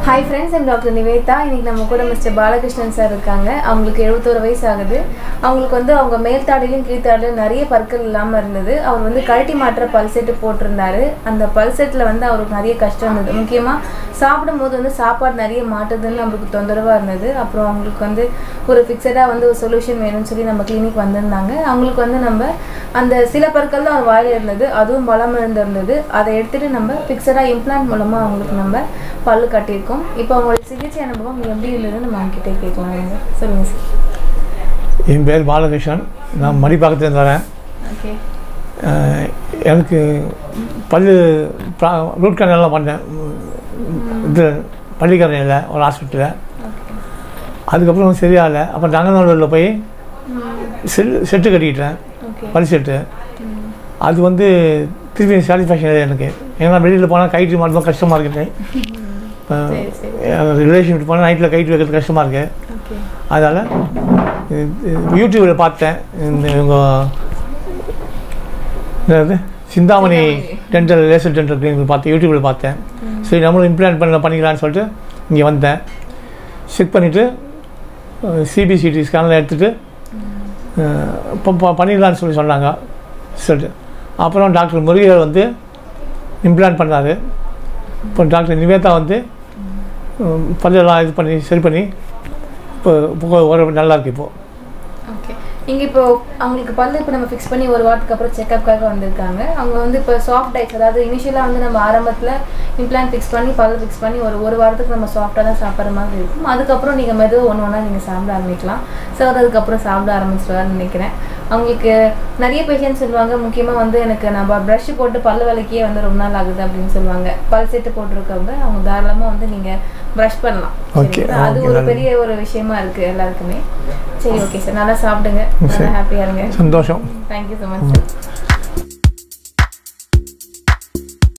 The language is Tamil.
Hi friends M doctor Nivetha இன்னைக்கு நம்ம கூட மிஸ்டர் பாலகிருஷ்ணன் சார் இருக்காங்க அவங்களுக்கு எழுபத்தோரு வயசு ஆகுது அவங்களுக்கு வந்து அவங்க மேல்தாடிலையும் கீழ்த்தாடிலையும் நிறைய பற்கள் இல்லாமல் இருந்தது அவர் வந்து கழட்டி மாற்ற பல்செட்டு போட்டிருந்தாரு அந்த பல்செட்டில் வந்து அவருக்கு நிறைய கஷ்டம் இருந்தது முக்கியமாக சாப்பிடும்போது வந்து சாப்பாடு நிறைய மாட்டுதுன்னு நம்மளுக்கு தொந்தரவாக இருந்தது அப்புறம் அவங்களுக்கு வந்து ஒரு ஃபிக்ஸடாக வந்து ஒரு சொல்யூஷன் வேணும்னு சொல்லி நம்ம கிளினிக் வந்திருந்தாங்க அவங்களுக்கு வந்து நம்ம அந்த சில பற்கள் தான் அவர் வாயில் இருந்தது அதுவும் பலம் இருந்திருந்தது அதை எடுத்துகிட்டு நம்ம ஃபிக்ஸடாக இம்ப்ளான்ட் மூலமாக அவங்களுக்கு நம்ம பல்லு கட்டியிருக்கோம் இப்போ அவங்களோட சிகிச்சை அனுபவம் எப்படி இருந்ததுன்னு நம்ம அவங்ககிட்ட கேட்கலாம் வாங்க. சொல்லுங்க சார் என் பேர் பாலகிருஷ்ணன் நான் மடிப்பாக்கத்துலேருந்து வரேன் ஓகே அஹ் எனக்கு பல்லு ரூட் கனல்லாம் பண்ணேன் இது பள்ளிக்கரணையில் ஒரு ஹாஸ்பிட்டலில் அதுக்கப்புறம் சரியாகலை அப்புறம் தங்கநல்லூரில் போய் செல் செட்டு கட்டிக்கிட்டேன் ஓகே பல் செட்டு அது வந்து திருப்பி சாட்டிஸ்ஃபேக்ஷன் இல்லை எனக்கு ஏன்னா வெளியில் போனால் கைட்டு மட்டும் கஷ்டமாக இருக்குது சரி சரி ரிலேஷன் போனால் நைட்டில் கைட்டு வைக்கிறது கஷ்டமாக இருக்குது ஓகே அதனால் யூடியூப்பில் பார்த்தேன் இந்த இவங்க என்னது Chintamani dental laser dental clinic பார்த்தேன் யூடியூப்பில் பார்த்தேன் சரி நம்மளும் இம்ப்ளான்ட் பண்ண பண்ணிக்கலாம்னு சொல்லிட்டு இங்கே வந்தேன் செக் பண்ணிவிட்டு சிபிசிடி ஸ்கேனில் எடுத்துகிட்டு இப்போ ப- பண்ணிடலான்னு சொல்லி சொன்னாங்க சொல்லிட்டு அப்புறம் டாக்டர் முருகர் வந்து இம்ப்ளான்ட் பண்ணார் இப்போ டாக்டர் நிவேதா வந்து உம், பல்லெல்லாம் இது பண்ணி சரி பண்ணி இப்போ இப்போ ஒரு நல்லா இருக்கு இப்போது ஓகே இங்கே இப்போ அவங்களுக்கு பல்லு இப்போ நம்ம ஃபிக்ஸ் பண்ணி ஒரு வாரத்துக்கு அப்புறம் செக்கப்காக வந்திருக்காங்க அவங்க வந்து இப்போ சாஃப்ட் டைட்ஸ் அதாவது இனிஷியலாக வந்து நம்ம ஆரம்பத்தில் இம்ப்ளான்ட் ஃபிக்ஸ் பண்ணி பல்லு ஃபிக்ஸ் பண்ணி ஒரு ஒரு வாரத்துக்கு நம்ம சாஃப்டாக தான் சாப்பிட்ற மாதிரி இருக்கும் அதுக்கப்புறம் நீங்கள் மெதுவாக ஒன்று ஒன்றா நீங்கள் சாப்பிட ஆரம்பிக்கலாம் சார் அதுக்கப்புறம் சாப்பிட ஆரம்பிச்சிருவாருன்னு நினைக்கிறேன் அவங்களுக்கு நிறைய பேஷண்ட்ஸ் சொல்லுவாங்க முக்கியமாக வந்து எனக்கு நம்ம ப்ரஷ் போட்டு பல்லு விளக்கியே வந்து ரொம்ப நாள் ஆகுது அப்படின்னு சொல்லுவாங்க பல் செட்டு போட்டிருக்கவங்க அவங்க தாராளமாக வந்து நீங்கள் ப்ரஷ் பண்ணலாம் Okay, சரிங்களா? அது okay, ஒரு நல்லது. பெரிய ஒரு விஷயமா இருக்கு எல்லாருக்குமே சரி ஓகே சார் நல்லா சாப்பிடுங்க நல்லா சரி. ஹாப்பியாக இருங்க சந்தோஷம் தேங்க்யூ ஸோ மச் சார்